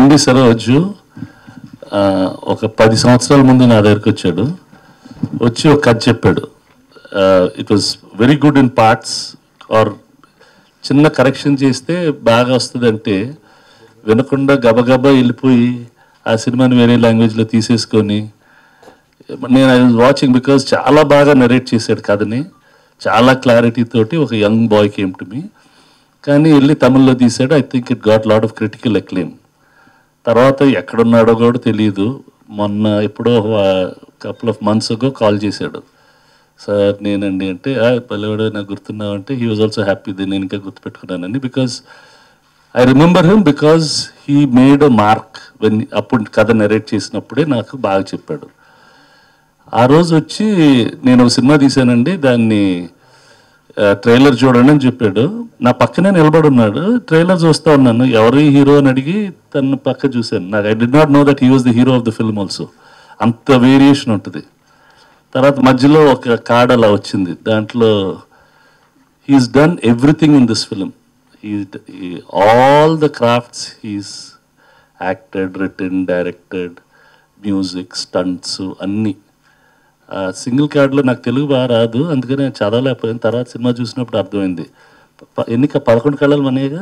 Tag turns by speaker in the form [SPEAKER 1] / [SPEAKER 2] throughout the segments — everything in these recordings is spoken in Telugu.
[SPEAKER 1] బండి సరోజు ఆ, ఒక పది సంవత్సరాల ముందు నా దగ్గరికి వచ్చాడు వచ్చి ఒక కథ చెప్పాడు it was very good in parts or చిన్న కరెక్షన్ చేస్తే బాగా వస్తుందంటే వినకుండా గబగబా వెళ్ళిపోయి ఆ సినిమాని వేరే లాంగ్వేజ్లో తీసేసుకొని నేను ఐ వాజ్ వాచింగ్ బికాజ్ చాలా బాగా నరేట్ చేశాడు కథని చాలా క్లారిటీ తోటి ఒక young boy came to me కానీ వెళ్ళి తమిళ్లో తీశాడు I think it got lot of critical acclaim తర్వాత ఎక్కడున్నాడో కూడా తెలియదు మొన్న ఎప్పుడో couple of months ago call చేశాడు సార్ నేనండి అంటే "ఆ, పల్లెవాడు నాకు గుర్తున్నావు అంటే హీ వాజ్ ఆల్సో హ్యాపీ నేను ఇంకా గుర్తుపెట్టుకున్నానని because I remember him because he made a mark when అప్పుడు కథ నెరేట్ చేసినప్పుడే నాకు బాగా చెప్పాడు ఆ రోజు వచ్చి నేను ఒక సినిమా తీశానండి దాన్ని ట్రైలర్ చూడండి అని చెప్పాడు నా పక్కనే నిలబడి ఉన్నాడు ట్రైలర్ చూస్తా ఉన్నాను ఎవరు హీరో అని అడిగి తన పక్క చూశాను నాకు I did not know that he was the hero of the film also అంత వేరియేషన్ ఉంటుంది తర్వాత మధ్యలో ఒక కార్డ్ అలా వచ్చింది దాంట్లో he's done everything in this film all the crafts he's acted written directed music stunts అన్నీ సింగిల్ కార్డ్లో నాకు తెలుగు బాగా రాదు అందుకని నేను చదవలేకపోయాను తర్వాత సినిమా చూసినప్పుడు అర్థమైంది ప- ఎన్ని క- పదకొండు కళలు మనయేగా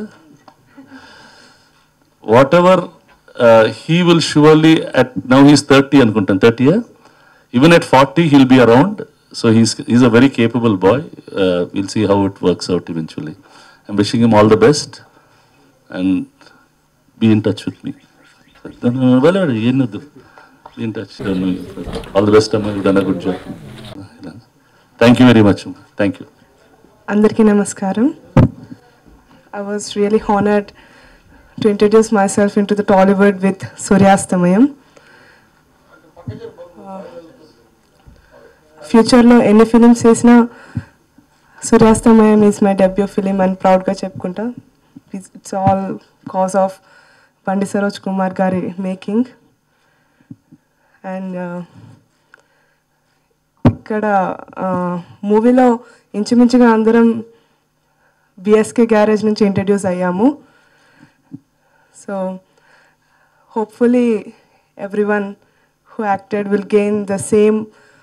[SPEAKER 1] whatever he will surely at now he's thirty అనుకుంటాను thirty even at forty he'll be around so he's is a very capable boy will see how it works out eventually I'm wishing him all the best and be in touch with me వెళ్ళాడు ఏం వద్దు be in touch all the best అమ్మ done a good job thank you very much thank you
[SPEAKER 2] అందరికీ నమస్కారం I was really honoured to introduce myself into the Tollywood with సూర్యాస్తమయం ఫ్యూచర్లో ఎన్ని ఫిలిమ్స్ చేసినా సూర్యాస్తమయం ఈజ్ మై డెబ్యూ ఫిలిం అని ప్రౌడ్గా చెప్పుకుంటా ఇట్స్ ఆల్ కాజ్ ఆఫ్ బండి సరోజ్ కుమార్ గారి మేకింగ్ అండ్ ఇక్కడ మూవీలో ఇంచుమించుగా అందరం బిఎస్కే గ్యారేజ్ నుంచి ఇంట్రడ్యూస్ అయ్యాము so hopefully everyone who acted will gain the same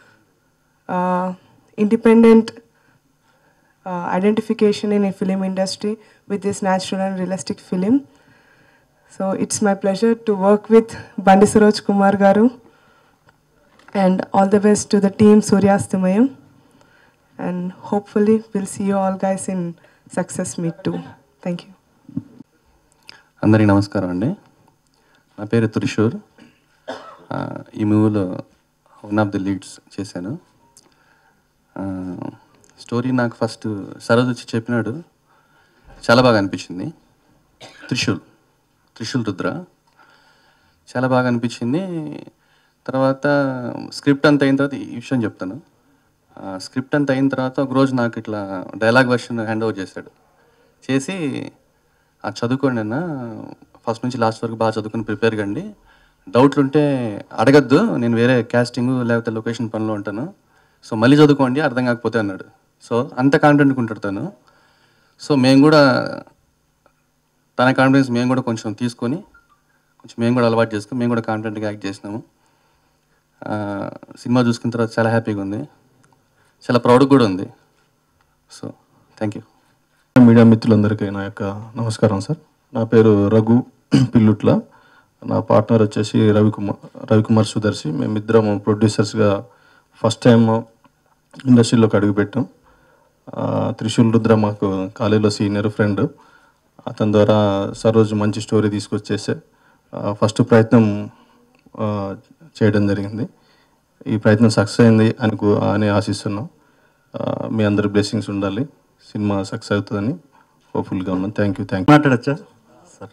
[SPEAKER 2] independent identification in ఈ film industry with this natural and realistic film so it's my pleasure to work with Bandi Saroj Kumar గారు and all the best to the team Suryastamaya. And hopefully, we'll see you all guys in Success Meet too. Thank you.
[SPEAKER 3] అందరికీ నమస్కారం అండి నా పేరు త్రిశూర్ ఆ, ఈ మూవీలో వన్ ఆఫ్ ది లీడ్స్ చేశాను ఆ, స్టోరీ నాకు ఫస్ట్ సరోజ్ వచ్చి చెప్పినాడు చాలా బాగా అనిపించింది త్రిశూల్ త్రిశూల్ రుద్ర చాలా బాగా అనిపించింది తర్వాత స్క్రిప్ట్ అంతా అయిన తర్వాత ఈ విషయం చెప్తాను స్క్రిప్ట్ అంతా అయిన తర్వాత ఒక రోజు నాకు ఇట్లా డైలాగ్ వర్షన్ హ్యాండ్ ఓవర్ చేశాడు చేసి ఆ చదువుకోండి అన్న ఫస్ట్ నుంచి లాస్ట్ వరకు బాగా చదువుకుని ప్రిపేర్ కండి డౌట్లు ఉంటే అడగద్దు నేను వేరే క్యాస్టింగ్ లేకపోతే లొకేషన్ పనిలో ఉంటాను సో మళ్ళీ చదువుకోండి అర్థం కాకపోతే అన్నాడు సో అంత కాన్ఫిడెంట్గా ఉంటాడు తను సో మేము కూడా తన కాన్ఫిడెన్స్ మేము కూడా కొంచెం తీసుకొని కొంచెం మేము కూడా అలవాటు చేసుకుని మేము కూడా కాన్ఫిడెంట్గా యాక్ట్ చేసినాము ఆ, సినిమా చూసుకున్న తర్వాత చాలా హ్యాపీగా ఉంది చాలా ప్రౌడ్గా కూడా ఉంది సో థ్యాంక్ యూ
[SPEAKER 4] మీడియా మిత్రులందరికీ నా యొక్క నమస్కారం సార్ నా పేరు రఘు పిల్లుట్ల నా పార్ట్నర్ వచ్చేసి రవికుమార్ రవికుమార్ సుదర్శి మేమిద్దరం ప్రొడ్యూసర్స్గా ఫస్ట్ టైం ఇండస్ట్రీలోకి అడుగుపెట్టాం ఆ, త్రిశూల్ రుద్ర మాకు కాలేజీలో సీనియర్ ఫ్రెండ్ అతని ద్వారా సరోజ్ మంచి స్టోరీ తీసుకొచ్చేసే ఫస్ట్ ప్రయత్నం ఆ, చేయడం జరిగింది ఈ ప్రయత్నం సక్సెస్ అయింది అనుకు అని ఆశిస్తున్నాం ఆ, మీ అందరి బ్లెస్సింగ్స్ ఉండాలి సినిమా సక్సెస్ అవుతుందని హోప్ఫుల్గా ఉన్నాం థ్యాంక్ యూ థ్యాంక్ యూ
[SPEAKER 5] మాట్లాడచ్చా సార్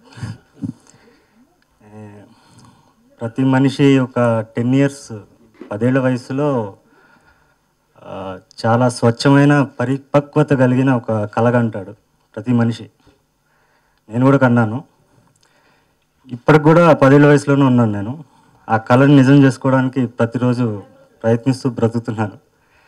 [SPEAKER 5] ఏ, ప్రతి మనిషి ఒక టెన్ ఇయర్స్ పదేళ్ల వయసులో ఆ, చాలా స్వచ్ఛమైన పరిపక్వత కలిగిన ఒక కలగంటాడు ప్రతి మనిషి నేను కూడా కన్నాను ఇప్పటికి కూడా పదేళ్ల వయసులోనే ఉన్నాను నేను ఆ కళని నిజం చేసుకోవడానికి ప్రతిరోజు ప్రయత్నిస్తూ బ్రతుకుతున్నాను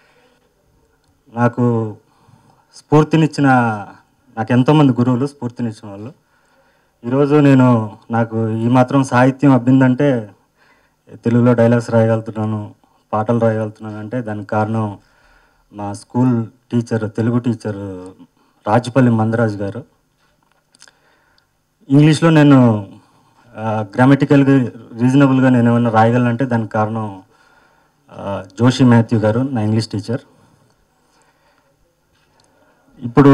[SPEAKER 5] నాకు స్ఫూర్తినిచ్చిన నాకు ఎంతోమంది గురువులు స్ఫూర్తినిచ్చిన వాళ్ళు ఈరోజు నేను నాకు ఈ మాత్రం సాహిత్యం అబ్బిందంటే తెలుగులో డైలాగ్స్ రాయగలుగుతున్నాను పాటలు రాయగలుగుతున్నాను అంటే దానికి కారణం మా school teacher Telugu teacher Rajapalli Mandaraju గారు ఇంగ్లీష్లో నేను గ్రామటికల్గా రీజనబుల్గా నేను ఏమైనా రాయగలనంటే దానికి కారణం ఆ, జోషి మాథ్యూ గారు నా ఇంగ్లీష్ టీచర్ ఇప్పుడు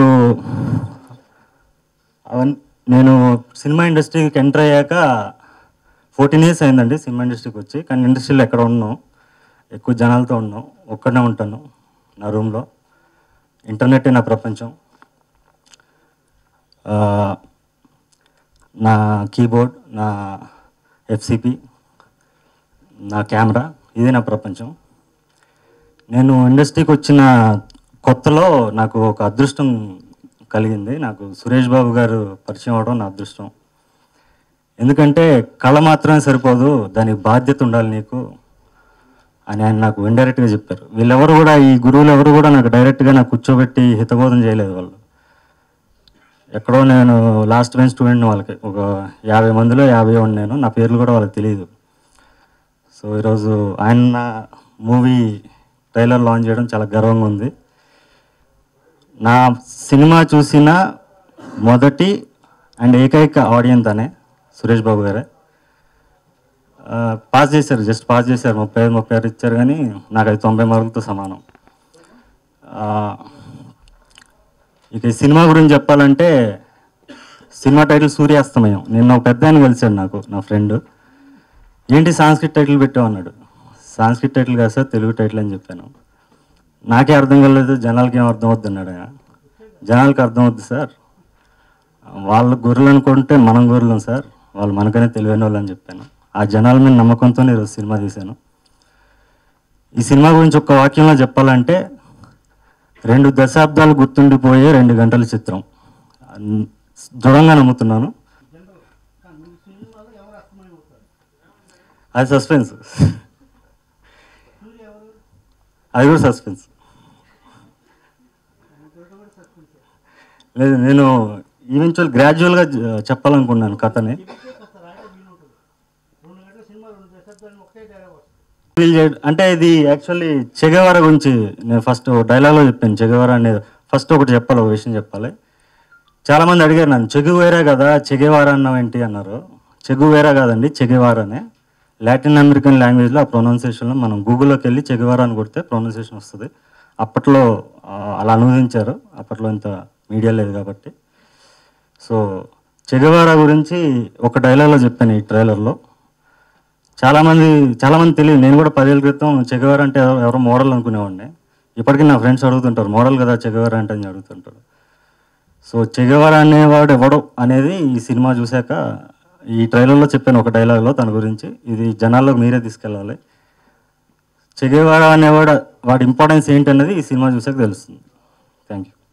[SPEAKER 5] అవన్ నేను సినిమా ఇండస్ట్రీకి ఎంటర్ అయ్యాక ఫోర్టీన్ ఇయర్స్ అయిందండి సినిమా ఇండస్ట్రీకి వచ్చి కానీ ఇండస్ట్రీలో ఎక్కడ ఉన్నాం ఎక్కువ జనాలతో ఉన్నాం ఒక్కడనే ఉంటాను నా రూమ్లో ఇంటర్నెటే నా ప్రపంచం ఆ, నా కీబోర్డ్ నా ఎఫ్సిపి నా కెమెరా ఇదే నా ప్రపంచం నేను ఇండస్ట్రీకి వచ్చిన కొత్తలో నాకు ఒక అదృష్టం కలిగింది నాకు సురేష్ బాబు గారు పరిచయం అవడం నా అదృష్టం ఎందుకంటే కళ మాత్రమే సరిపోదు దానికి బాధ్యత ఉండాలి నీకు అని ఆయన నాకు ఇండైరెక్ట్గా చెప్పారు వీళ్ళెవరు కూడా ఈ గురువులు ఎవరు కూడా నాకు డైరెక్ట్గా నాకు కూర్చోబెట్టి హితబోధన చేయలేదు వాళ్ళు ఎక్కడో నేను లాస్ట్ బెంచ్ స్టూడెంట్ వాళ్ళకి ఒక యాభై మందిలో యాభై ఉండి నేను నా పేర్లు కూడా వాళ్ళకి తెలియదు సో ఈరోజు ఆయన నా మూవీ ట్రైలర్ లాంచ్ చేయడం చాలా గర్వంగా ఉంది నా సినిమా చూసిన మొదటి అండ్ ఏకైక ఆడియన్స్ అనే సురేష్ బాబు గారే ఆ, పాస్ చేశారు జస్ట్ పాస్ చేశారు ముప్పై ఐదు ముప్పై ఆరు ఇచ్చారు కానీ నాకు అది తొంభై మార్కులతో సమానం ఆ, ఇక ఈ సినిమా గురించి చెప్పాలంటే సినిమా టైటిల్ సూర్యాస్తమయం నిన్న ఒక పెద్ద ఆయన కలిశాడు నాకు నా ఫ్రెండ్ ఏంటి సాంస్క్రిట్ టైటిల్ పెట్టావు అన్నాడు సాంస్క్రిట్ టైటిల్ కాదు సార్ తెలుగు టైటిల్ అని చెప్పాను నాకే అర్థం కాలేదు జనాలకి ఏం అర్థం అవుద్ది అన్నాడు ఆయన జనాలకి అర్థం అవుద్ది సార్ వాళ్ళు గొర్రెలు అనుకుంటే మనం గొర్రెలం సార్ వాళ్ళు మనకనే తెలివైన వాళ్ళు అని చెప్పాను ఆ జనాల మీద నమ్మకంతో ఈరోజు సినిమా తీశాను ఈ సినిమా గురించి ఒక వాక్యంలో చెప్పాలంటే రెండు దశాబ్దాలు గుర్తుండిపోయే రెండు గంటల చిత్రం అన్- దృఢంగా నమ్ముతున్నాను అది సస్పెన్స్ అది కూడా సస్పెన్స్ లేదు నేను ఈవెన్చువల్ గ్రాడ్యువల్గా చెప్పాలనుకున్నాను కథని Reveal చేయడం- అంటే ఇది యాక్చువల్లీ చెగవార గురించి నేను ఫస్ట్ డైలాగ్లో చెప్పాను చెగవార అనేది ఫస్ట్ ఒకటి చెప్పాలి ఒక విషయం చెప్పాలి చాలా మంది అడిగారు నన్ను చెగువేరా కదా చెగేవారా అన్నావు ఏంటి అన్నారు చెగువేరా కాదండి చెగేవారానే లాటిన్ అమెరికన్ లాంగ్వేజ్లో ఆ ప్రొనౌన్సియేషన్లో మనం గూగుల్లోకి వెళ్ళి చెగవారా అని కొడితే ప్రొనౌన్సియేషన్ వస్తుంది అప్పట్లో ఆ, అలా అనువదించారు అప్పట్లో ఇంత మీడియా లేదు కాబట్టి సో చెగవారా గురించి ఒక డైలాగ్లో చెప్పాను ఈ ట్రైలర్లో చాలామంది చాలామంది తెలియదు నేను కూడా పదేళ్ళ క్రితం చెగవారా అంటే ఎవరో- ఎవరో మోడల్ అనుకునేవాడిని ఇప్పటికీ నా ఫ్రెండ్స్ అడుగుతుంటారు మోడల్ కదా చెగవారా అంటే అని అడుగుతుంటారు సో చెగవారా అనేవాడు ఎవడు అనేది ఈ సినిమా చూశాక ఈ ట్రైలర్లో చెప్పాను ఒక డైలాగ్లో తన గురించి ఇది జనాల్లోకి మీరే తీసుకెళ్ళాలి చెగవారా అనేవాడు వాడి ఇంపార్టెన్స్ ఏంటనేది ఈ సినిమా చూసాక తెలుస్తుంది థ్యాంక్ యూ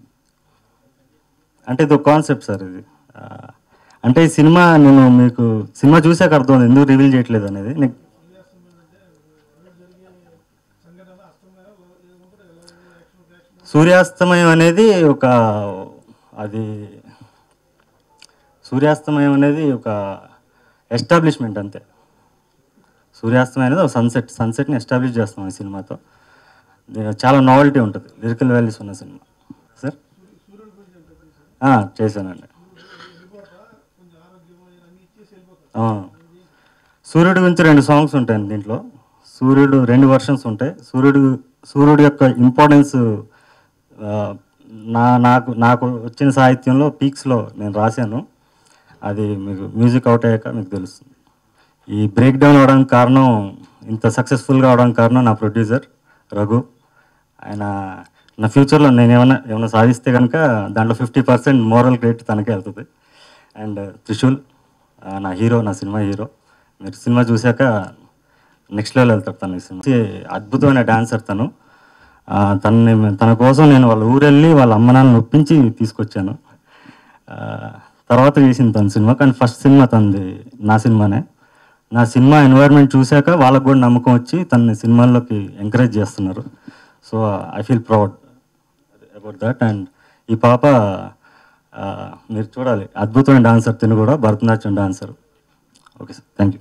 [SPEAKER 5] అంటే ఇది ఒక కాన్సెప్ట్ సార్ ఇది ఆ, అంటే ఈ సినిమా నేను మీకు సినిమా చూసాక అర్థం ఎందుకు రివీల్ చేయట్లేదు అనేది నీకు సూర్యాస్తమయం అనేది ఒక అది సూర్యాస్తమయం అనేది ఒక ఎస్టాబ్లిష్మెంట్ అంతే సూర్యాస్తమయం అనేది ఒక సన్సెట్ సన్సెట్ని ఎస్టాబ్లిష్ చేస్తాం ఈ సినిమాతో దీని చాలా నావెల్టీ ఉంటుంది లిరికల్ వాల్యూస్ ఉన్న సినిమా సార్ ఆ, చేశానండి ఆ. సూర్యుడి గురించి రెండు సాంగ్స్ ఉంటాయండి దీంట్లో సూర్యుడు రెండు వర్షన్స్ ఉంటాయి సూర్యుడు సూర్యుడు యొక్క ఇంపార్టెన్స్ నా నాకు నాకు వచ్చిన సాహిత్యంలో పీక్స్లో నేను రాశాను అది మీకు మ్యూజిక్ అవుట్ అయ్యాక మీకు తెలుస్తుంది ఈ బ్రేక్ డౌన్ అవడానికి కారణం ఇంత సక్సెస్ఫుల్గా అవడానికి కారణం నా ప్రొడ్యూసర్ రఘు ఆయన నా ఫ్యూచర్లో నేను ఏమైనా ఏమైనా సాధిస్తే కనుక దాంట్లో ఫిఫ్టీ పర్సెంట్ మోరల్ క్రెడిట్ తనకే వెళ్తుంది అండ్ త్రిశూల్ ఆ, నా హీరో నా సినిమా హీరో మీరు సినిమా చూశాక నెక్స్ట్ లెవెల్ వెళ్తారు తను ఈ సినిమా అద్భుతమైన డాన్సర్ తను ఆ, తనని తన కోసం నేను వాళ్ళ ఊరెళ్ళి వాళ్ళ అమ్మ నాన్నని ఒప్పించి తీసుకొచ్చాను ఆ, తర్వాత చేసింది తన సినిమా కానీ ఫస్ట్ సినిమా తనది నా సినిమానే నా సినిమా ఎన్వైర్న్మెంట్ చూశాక వాళ్ళకు కూడా నమ్మకం వచ్చి తన సినిమాల్లోకి ఎంకరేజ్ చేస్తున్నారు so I feel proud about that and ఈ పాప ఆ, మీరు చూడాలి అద్భుతమైన డాన్సర్ తిను కూడా Bharatanatyam dancer okay sir thank you